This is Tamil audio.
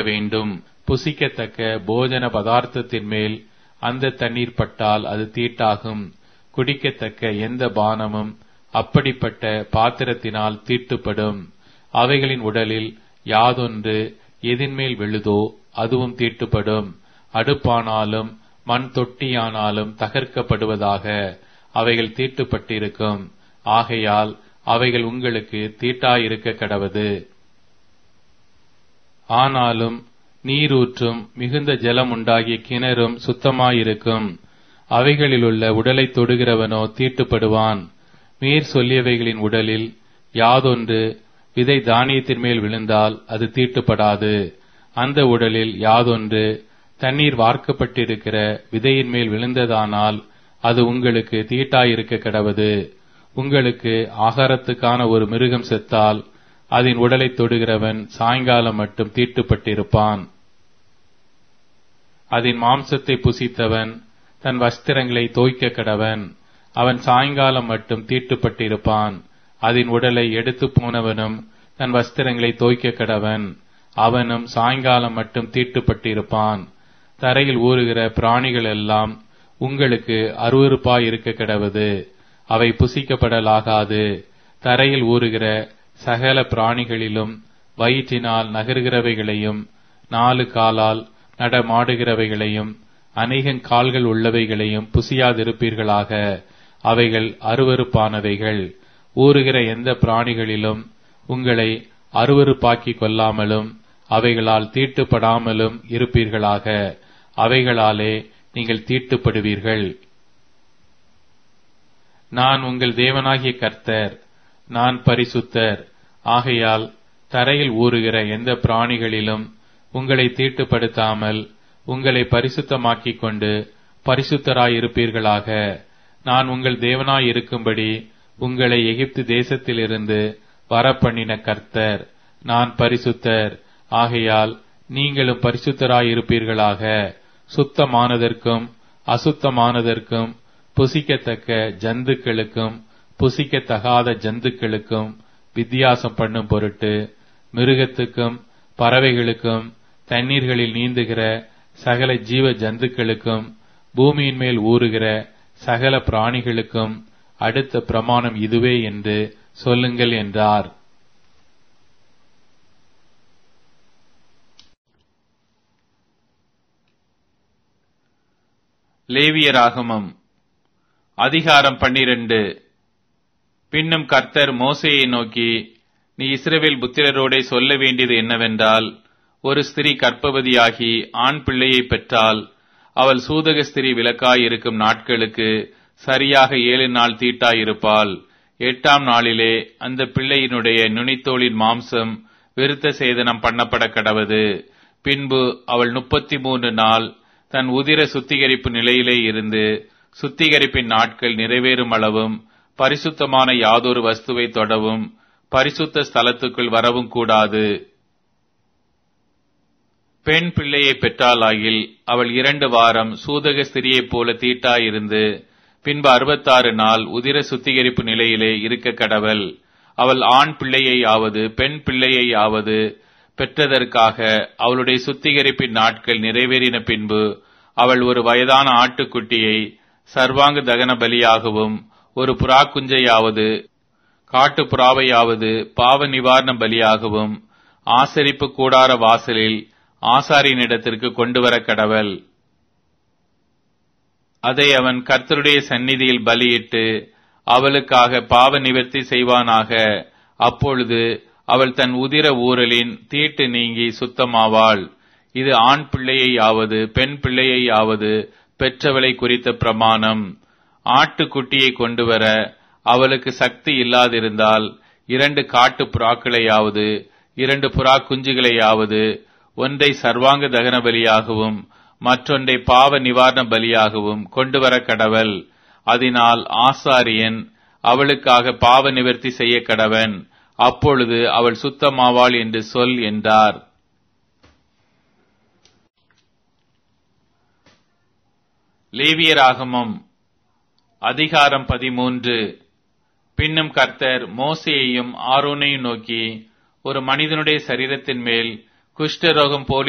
வேண்டும் புசிக்கத்தக்க போஜன பதார்த்தத்தின் மேல் அந்த தண்ணீர் பட்டால் அது தீட்டாகும் குடிக்கத்தக்க எந்த பானமும் அப்படிப்பட்ட பாத்திரத்தினால் தீட்டுப்படும் அவைகளின் உடலில் யாதொன்று எதின்மேல் விழுதோ அதுவும் தீட்டுப்படும் அடுப்பானாலும் மண் தொட்டியானாலும் தகர்க்கப்படுவதாக அவைகள் தீட்டுப்பட்டிருக்கும் ஆகையால் அவைகள் உங்களுக்கு தீட்டாயிருக்க கடவது ஆனாலும் நீரூற்றும் மிகுந்த ஜலம் உண்டாகிய கிணறும் சுத்தமாயிருக்கும் அவைகளிலுள்ள உடலை தொடுகிறவனோ தீட்டுப்படுவான் மீர் சொல்லியவைகளின் உடலில் யாதொன்று விதை தானியத்தின் மேல் விழுந்தால் அது தீட்டுப்படாது அந்த உடலில் யாதொன்று தண்ணீர் வார்க்கப்பட்டிருக்கிற விதையின் மேல் விழுந்ததானால் அது உங்களுக்கு தீட்டாயிருக்க கடவது உங்களுக்கு ஆகாரத்துக்கான ஒரு மிருகம் செத்தால் அதன் உடலை தொடுகிறவன் சாயங்காலம் மட்டும் தீட்டுப்பட்டிருப்பான் அதன் மாம்சத்தை புசித்தவன் தன் வஸ்திரங்களை தோய்க்க கடவன் அவன் சாயங்காலம் மட்டும் தீட்டுப்பட்டிருப்பான் அதன் உடலை எடுத்து போனவனும் தன் வஸ்திரங்களை தோய்க்க கடவன் அவனும் சாயங்காலம் மட்டும் தீட்டுப்பட்டிருப்பான் தரையில் ஊறுகிற பிராணிகள் எல்லாம் உங்களுக்கு அருவறுப்பாய் இருக்க கிடவது அவை புசிக்கப்படலாகாது தரையில் ஊறுகிற சகல பிராணிகளிலும் வயிற்றினால் நகர்கிறவைகளையும் நாலு காலால் நடமாடுகிறவைகளையும் அநேக கால்கள் உள்ளவைகளையும் புசியாதிருப்பீர்களாக அவைகள் அருவறுப்பானவைகள் ஊறுகிற எந்த பிராணிகளிலும் உங்களை அருவறுப்பாக்கிக் கொள்ளாமலும் அவைகளால் தீட்டுப்படாமலும் இருப்பீர்களாக அவைகளாலே நீங்கள் தீட்டுப்படுவீர்கள் நான் உங்கள் தேவனாகிய கர்த்தர் நான் பரிசுத்தர் ஆகையால் தரையில் ஊறுகிற எந்த பிராணிகளிலும் உங்களை தீட்டுப்படுத்தாமல் உங்களை பரிசுத்தமாக்கிக் கொண்டு பரிசுத்தராயிருப்பீர்களாக நான் உங்கள் தேவனாயிருக்கும்படி உங்களை எகிப்து தேசத்திலிருந்து வரப்பண்ணின கர்த்தர் நான் பரிசுத்தர் ஆகையால் நீங்களும் பரிசுத்தராயிருப்பீர்களாக சுத்தமானதற்கும் அசுத்தமானதற்கும் புசிக்கத்தக்க ஜந்துக்களுக்கும் புசிக்கத்தகாத ஜந்துக்களுக்கும் வித்தியாசம் பண்ணும் பொருட்டு மிருகத்துக்கும் பறவைகளுக்கும் தண்ணீர்களில் நீந்துகிற சகல ஜீவ ஜந்துக்களுக்கும் பூமியின் மேல் ஊறுகிற சகல பிராணிகளுக்கும் அடுத்த பிரமாணம் இதுவே என்று சொல்லுங்கள் என்றார் லேவியராகமம் அதிகாரம் பன்னிரண்டு பின்னும் கர்த்தர் மோசையை நோக்கி நீ இஸ்ரவேல் புத்திரரோடே சொல்ல வேண்டியது என்னவென்றால் ஒரு ஸ்திரீ கற்பவதியாகி ஆண் பிள்ளையை பெற்றால் அவள் சூதக ஸ்திரீ விலக்காய் இருக்கும் நாட்களுக்கு சரியாக ஏழு நாள் தீட்டாயிருப்பாள் எட்டாம் நாளிலே அந்த பிள்ளையினுடைய நுனித்தோளின் மாம்சம் விருத்த சேதனம் பண்ணப்பட கடவது பின்பு அவள் முப்பத்தி மூன்று நாள் தன் உதிர சுத்திகரிப்பு நிலையிலே இருந்து சுத்திகரிப்பின் நாட்கள் நிறைவேறும் அளவும் பரிசுத்தமான யாதொரு வஸ்துவை தொடவும் பரிசுத்த ஸ்தலத்துக்குள் வரவும் கூடாது பெண் பிள்ளையை பெற்றாலாகில் அவள் இரண்டு வாரம் சூதக ஸ்திரியைப் போல தீட்டாயிருந்து பின்பு அறுபத்தாறு நாள் உதிர சுத்திகரிப்பு நிலையிலே இருக்க கடவள் அவள் ஆண் பிள்ளையையாவது பெண் பிள்ளையையாவது பெற்றதற்காக அவளுடைய சுத்திகரிப்பின் நாட்கள் நிறைவேறின பின்பு அவள் ஒரு வயதான ஆட்டுக்குட்டியை சர்வாங்க தகன பலியாகவும் ஒரு புறா குஞ்சையாவது காட்டு புறாவையாவது பாவ நிவாரண பலியாகவும் ஆசரிப்பு கூடார வாசலில் ஆசாரியனிடத்திற்கு கொண்டு வர கடவள் அதை அவன் கர்த்தருடைய சந்நிதியில் பலியிட்டு அவளுக்காக பாவ நிவர்த்தி செய்வானாக அப்பொழுது அவள் தன் உதிர ஊரலின் தீட்டு நீங்கி சுத்தமாவாள் இது ஆண் பிள்ளையையாவது பெண் பிள்ளையையாவது பெற்றவளை குறித்த பிரமாணம் ஆட்டுக்குட்டியை கொண்டு வர அவளுக்கு சக்தி இல்லாதிருந்தால் இரண்டு காட்டு புறாக்களையாவது இரண்டு புறா குஞ்சுகளையாவது ஒன்றை சர்வாங்க தகன பலியாகவும் மற்றொன்றை பாவ நிவாரண பலியாகவும் கொண்டு வர கடவள் அதனால் ஆசாரியன் அவளுக்காக பாவ நிவர்த்தி செய்ய கடவன் அப்பொழுது அவள் சுத்தமாவாள் என்று சொல் என்றார் லேவியராகமம் அதிகாரம் பதிமூன்று பின்னும் கர்த்தர் மோசேயையும் ஆரோனையும் நோக்கி ஒரு மனிதனுடைய சரீரத்தின் மேல் குஷ்டரோகம் போல்